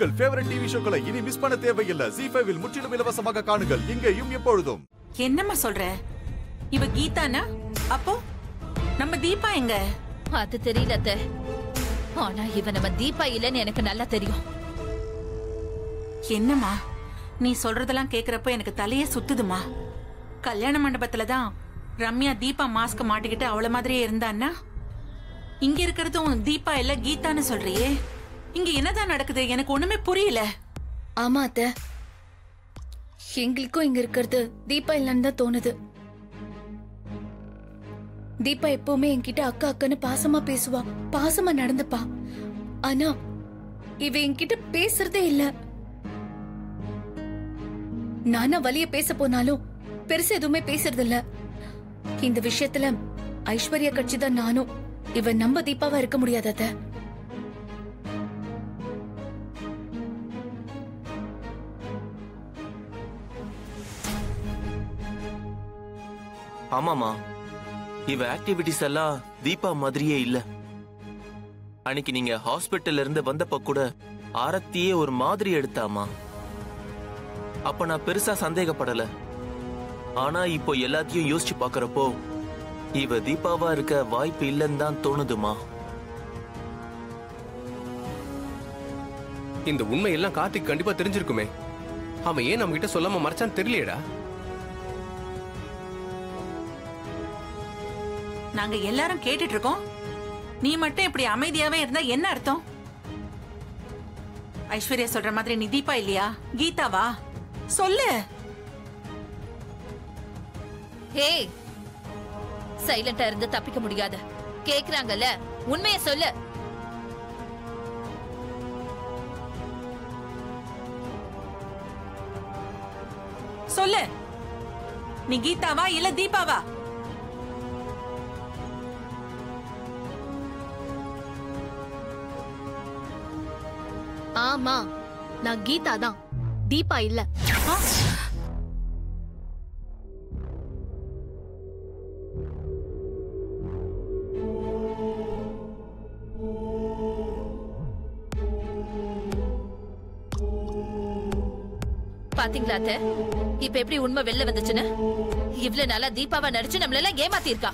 உங்கள் favourite TV ஷோக்களை இனி miss பண்ண தேவையில்லை ஜி ஃபைவில் முற்றிலும் இலவசமாக காணுங்கள் இங்கேயும் எப்பொழுதும் என்னம்மா சொல்ற இவ கீதானா அப்போ நம்ம தீபா எங்க அது தெரியல அத்தை. ஆனா இவ நம்ம தீபா இல்லைன்னு எனக்கு நல்லா தெரியும் என்னம்மா நீ சொல்றதெல்லாம் கேக்குறப்ப எனக்கு தலையே சுத்துதுமா கல்யாண மண்டபத்துல தான் ரம்யா தீபா மாஸ்க் மாட்டிக்கிட்டு அவள மாதிரியே இருந்தான்னா இங்க இருக்கிறதும் தீபா இல்ல கீதான்னு சொல்றியே இங்க என்னதான் நடக்குது எனக்கு ஒண்ணுமே புரியல ஆமா அத்த எங்களுக்கும் இங்க இருக்கிறது தீபா இல்லைன்னு தான் தோணுது தீபா எப்பவுமே என்கிட்ட அக்கா அக்கான்னு பாசமா பேசுவா பாசமா நடந்துப்பா ஆனா இவ என்கிட்ட பேசுறதே இல்ல நானா வலிய பேச போனாலும் பெருசா எதுவுமே பேசுறது இல்ல இந்த விஷயத்துல ஐஸ்வர்யா கட்சி தான் நானும் இவ நம்ம தீபாவா இருக்க முடியாது அத்தை ஆமாமா இவ ஆக்டிவிட்டிஸ் எல்லாம் தீபா மாதிரியே இல்ல அன்னைக்கு நீங்க ஹாஸ்பிட்டல்ல இருந்து வந்தப்ப கூட ஆரத்தியே ஒரு மாதிரி எடுத்தாமா அப்ப நான் பெருசா சந்தேகப்படல ஆனா இப்போ எல்லாத்தையும் யோசிச்சு பாக்குறப்போ இவ தீபாவா இருக்க வாய்ப்பு இல்லைன்னு தான் தோணுதுமா இந்த உண்மை எல்லாம் கார்த்திக் கண்டிப்பா தெரிஞ்சிருக்குமே அவன் ஏன் நம்ம கிட்ட சொல்லாம மறைச்சான்னு தெரியலையேடா நாங்க எல்லாரும் கேட்டுட்டு இருக்கோம் நீ மட்டும் இப்படி அமைதியாவே இருந்தா என்ன அர்த்தம் ஐஸ்வர்யா சொல்ற மாதிரி நீ தீபா இல்லையா கீதாவா சொல்லு ஏய் சைலண்டா இருந்து தப்பிக்க முடியாது கேக்குறாங்கல்ல உண்மைய சொல்லு சொல்லு நீ கீதாவா இல்ல தீபாவா ஆமா நான் கீதா தான் தீபா இல்ல ஆ? பாத்தீங்களா அத்தை இப்ப எப்படி உண்மை வெளில வந்துச்சுன்னு இவ்வளவு நாளா தீபாவா நடிச்சு நம்மள எல்லாம் ஏமாத்திருக்கா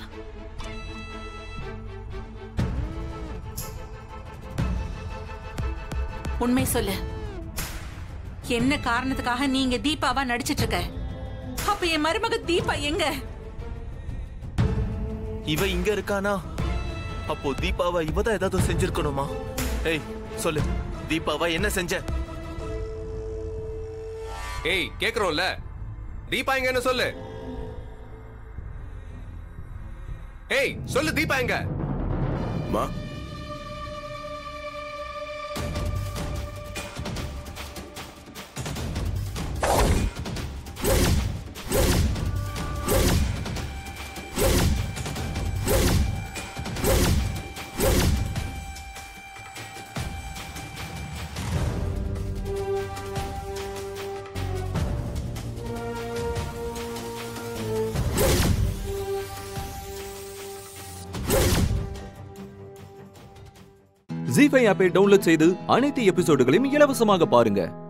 உண்மை சொல்லு என்ன காரணத்துக்காக நீங்க தீபாவா நடிச்சிட்டு இருக்க அப்ப என் மருமக தீபா எங்க இவ இங்க இருக்கானா அப்போ தீபாவா இவ தான் ஏதாவது செஞ்சிருக்கணுமா ஏய் சொல்லு தீபாவா என்ன செஞ்ச ஏய் கேக்குறோம்ல தீபா எங்க என்ன சொல்லு ஏய் சொல்லு தீபா எங்க மா ஜி ஃபைவ் ஆப்பை டவுன்லோட் செய்து அனைத்து எபிசோடுகளையும் இலவசமாக பாருங்க